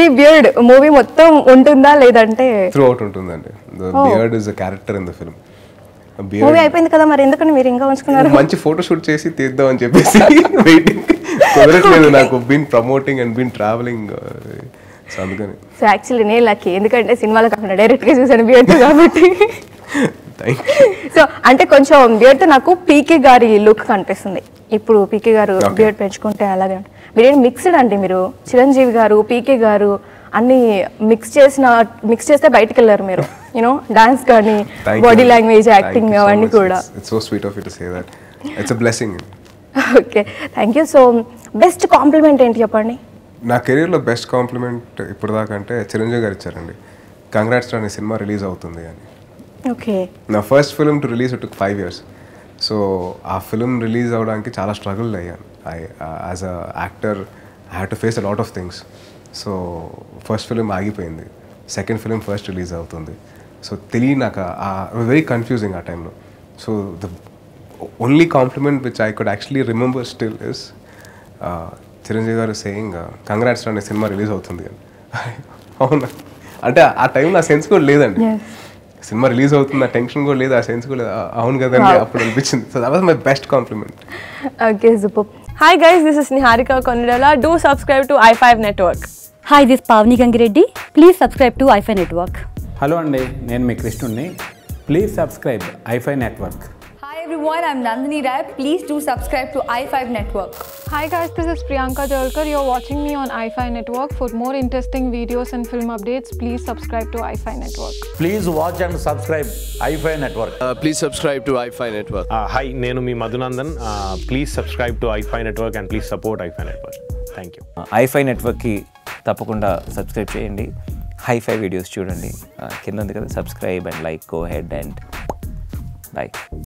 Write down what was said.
ఈ beard movie మొత్తం ఉంటుందా లేదంటే త్రూ అవుట్ ఉంటుందండి the beard is a character in the film movie beard అయిపోయింది కదా మరి ఎందుకని మీరు ఇంకా ఉంచుకున్నారు మంచి ఫోటో షూట్ చేసి తీద్దాం అని చెప్పేసి వెయిటింగ్ కుదరట్లేదు నాకు been promoting and been travelling so అందుకని సో యాక్చువల్లీ నేను లక్కీ ఎందుకంటే సినిమాలో కాకుండా డైరెక్ట్ గా చూసాను బియర్డ్ కాబట్టి థ్యాంక్ యూ సో అంటే కొంచెం బియర్డ్ నాకు పీకే గారి లుక్ కనిపిస్తుంది ఇప్పుడు పీకే గారు Okay. బియర్డ్ పెంచుకుంటే అలాగే ఉంటుంది. మీరేం మిక్స్డ్ అండి మీరు చిరంజీవి గారు పీకే గారు అన్ని మిక్స్ చేసిన మిక్స్ చేస్తే బయటికి వెళ్ళారు మీరు యూనో డాన్స్ కానీ బాడీ లాంగ్వేజ్ యాక్టింగ్ అవన్నీ కూడా it's so sweet of you to say that it's a blessing okay thank you so best compliment ఏంటి చెప్పండి నా కెరీర్లో బెస్ట్ కాంప్లిమెంట్ ఇప్పుడు దాకా అంటే చిరంజీవి గారు ఇచ్చారండి కంగ్రాట్స్ అనే సినిమా రిలీజ్ అవుతుంది అని ఓకే నా first film to release it five years so ఆ ఫిల్మ్ రిలీజ్ అవ్వడానికి చాలా స్ట్రగుల్ అయ్యాను I as a actor I have to face a lot of things so first film ఆగిపోయింది సెకండ్ ఫిల్మ్ ఫస్ట్ రిలీజ్ అవుతుంది so తెలియ నాకు very confusing ఆ టైంలో so the only compliment which I could actually remember still is Chiranjeevi garu saying congrats అనే cinema release అవుతుంది అని అవునా అంటే ఆ టైం నా సెన్స్ కూడా లేదండి Yes. సినిమా రిలీజ్ అవుతుంది ఆ టెన్షన్ కూడా లేదు ఆ సెన్స్ కూడా లేదు ఆ, అవును కదండి అప్పుడు అనిపించింది so that was my best compliment okay super Hi guys, this is Niharika Konidala. Do subscribe to i5 Network. Hi this Pavani Gangireddy please subscribe to iFi network hello అండి నేను మీ కృష్ణుడిని please subscribe iFi network Hi everyone, I'm Nandini Rai. Please do subscribe to i5 Network. Hi guys, this is Priyanka Jalkar. You're watching me on iFi Network. For more interesting videos and film updates, please subscribe to iFi Network. Please watch and subscribe iFi Network. Uh, please subscribe to iFi Network. హాయ్ నేను మీ Madhunandan please subscribe to iFi network and please support iFi network thank you iFi నెట్వర్క్కి తప్పకుండా subscribe చేయండి hi-fi videos చూడండి ఆ, కింద ఉంది కదా subscribe and like go ahead and by